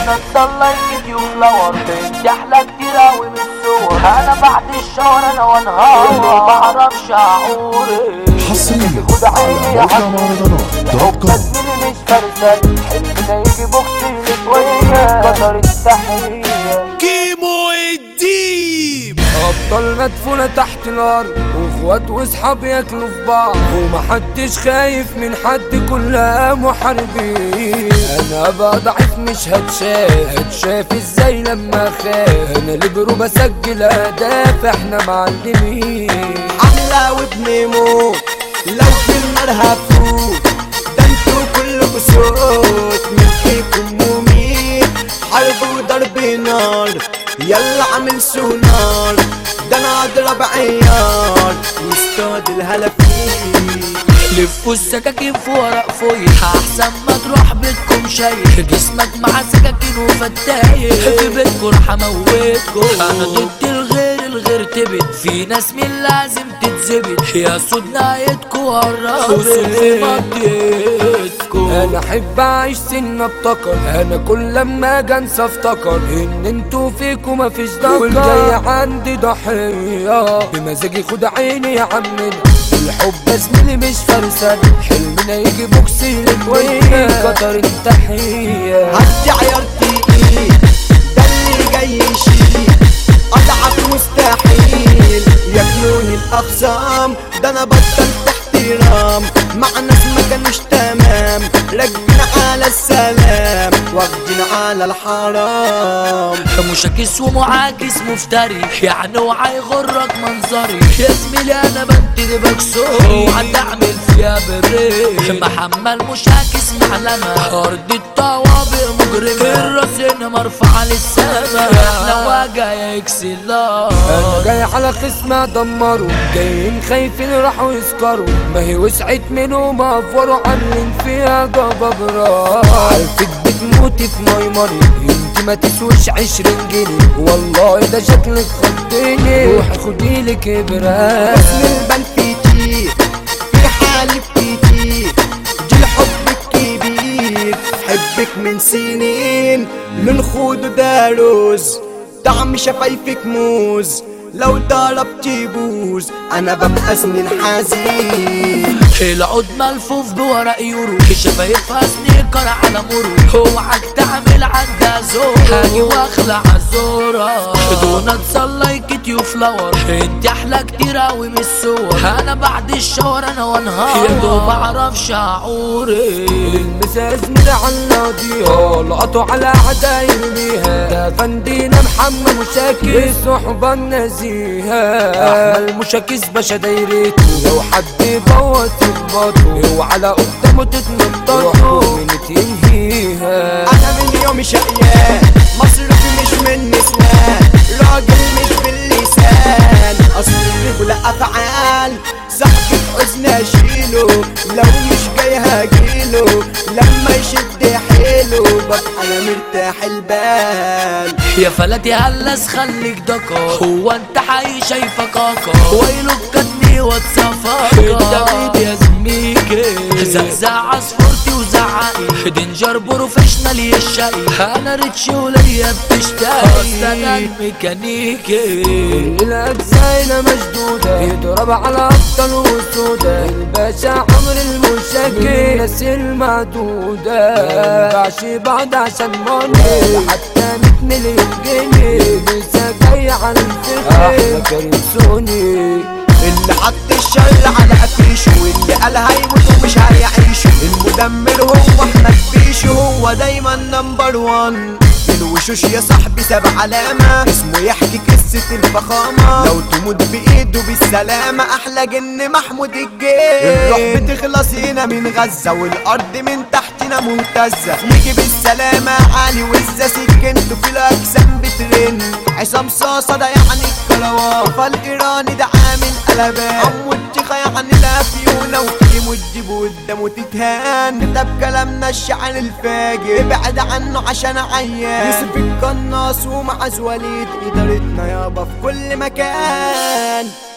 دونات لايك يوتيوب فلاور انت احلى كتير اوي من الصور انا بعد الشهر انا وانهار ما بعرفش اعوري حصريا خد عيني يا على حبيبي موقع مهرجانات دوت كوم زميلي مش فرسان حلمنا يجي بوكسي لشوية قدر التحية كيمو الديب أبطال مدفونة تحت الأرض وإخوات وأصحاب ياكلوا في بعض ومحدش خايف من حد كلها محاربين أنا أبقى ضعيف مش هتشاف هتشاف ازاي لما أخاف أنا ليبرو بسجل أهداف احنا معلمين عاملة وبنموت لو في النار هفوت ده انتوا كلكوا صوت من فيكم ومين حرب وضرب نار يلا عامل سونار ده انا اضرب عيار واصطاد الهلافين لفوا السكاكين في ورق فويل احسن ما تروح بيتكم شايل جسمك مع سكاكين وفتايل في بيتكم راح اموتكم انا ضد الغير الغير تبت في ناس من لازم تتزبط يا سود نايتكم قربت في منطقتكم انا احب اعيش سن ابتكر انا كل لما اجي انسى افتكر ان انتوا فيكم مفيش ذكر والجاي عندي ضحيه بمزاجي خد عيني يا عمنا الحب زميلي مش فرسان حلمنا يجي بوكسي للوين قطر التحيه هدي عيار تقيل ده اللي جاي يشيل اضعف مستحيل ياكلوني الاخصام ده انا بطلت احترام مع ناس ما كانوش تمام رجنا على السلام واخدين على الحرام مشاكس ومعاكس مفتري يعني وعي غرك منظري يا زميلي انا بنتدي بكسوري وهتعمل فيها بالريح محمل مشاكس معلمة ارض الطوابق مجرمة الراس هنا مرفوعة للسما احنا واجهة يا اكسلار انا جاي على خصم ادمره جايين خايفين راحوا يسكروا ما هي وسعت منهم افوروا عاملين فيها جبابرة عارفك بتموتي في ميمري انت ما تسويش عشرين جنيه والله ده شكلك خدني روحي خديلك ابرة اسم البن فيكي في حالي فيكي دي الحب الكبير حبك من سنين من خود داروز طعم شفايفك موز لو ضربت يبوظ انا ببقى سنين حزين العود ملفوف بورق يورو شفايفها سنيكر على مرو اوعك تعمل عندها زور هاجي واخلع الزورة دونات لايك يوتيوب فلاور انت احلى كتير اوي من الصور انا بعد الشهر انا وانهار يا دوب اعرف شعوري المسا زميلي على الناضية لقطوا على عدا يرميها ده فندينا محمد مشاكس صحبة النزيهة احمد مشاكس باشا دايرته لو حد يبوظ يخبطه وعلى قدامه تتنططوا من تنهيها انا من يومي شقيان مصرفي مش من نسوان راجل مش باللسان اصل الرجولة افعال صاحبي في حزن اشيله لو مش جاي هجيله لما يشد حيله ببقى انا مرتاح البال يا فلاتي هلس خليك دكا هو انت حي شايفك كاكا ويلك كتني واتصفاكا التوحيد يا زميكي زعزع عصفورتي وزعقي دينجر بروفيشنال يا الشقي انا ريتش وليا بتشتاقي اصلا الميكانيكي الأجزاء هنا مشدودة يضرب على أبطال وسودة الباشا عمر المشاكل الناس المعدودة مينفعش بعض عشان ماني حتى 100 مليون جنيه لسه جاي على الفكر أحلى كريم سوني اللي حط الشر على افيشه واللي قال هيموت ومش هيعيشه المدمر هو احمد بيشو هو دايما نمبر وان الوشوش يا صاحبي ساب علامة اسمه يحكي قصة الفخامة لو تموت بإيده بالسلامة أحلى جن محمود الجيل الروح بتخلص هنا من غزة والأرض من تحتنا مهتزة يجي بالسلامة علي وزة سكنته في الأجسام بترن عصام صاصة ده يعني الكروان فالإيراني ده عامل قلبان عمو التيخة يعني الأفيونة وكيمو الديب قدامه تتهان ده بكلامنا الشعر الفاجر ابعد عنه عشان عيان يوسف القناص ومعز وليد إدارتنا يابا في كل مكان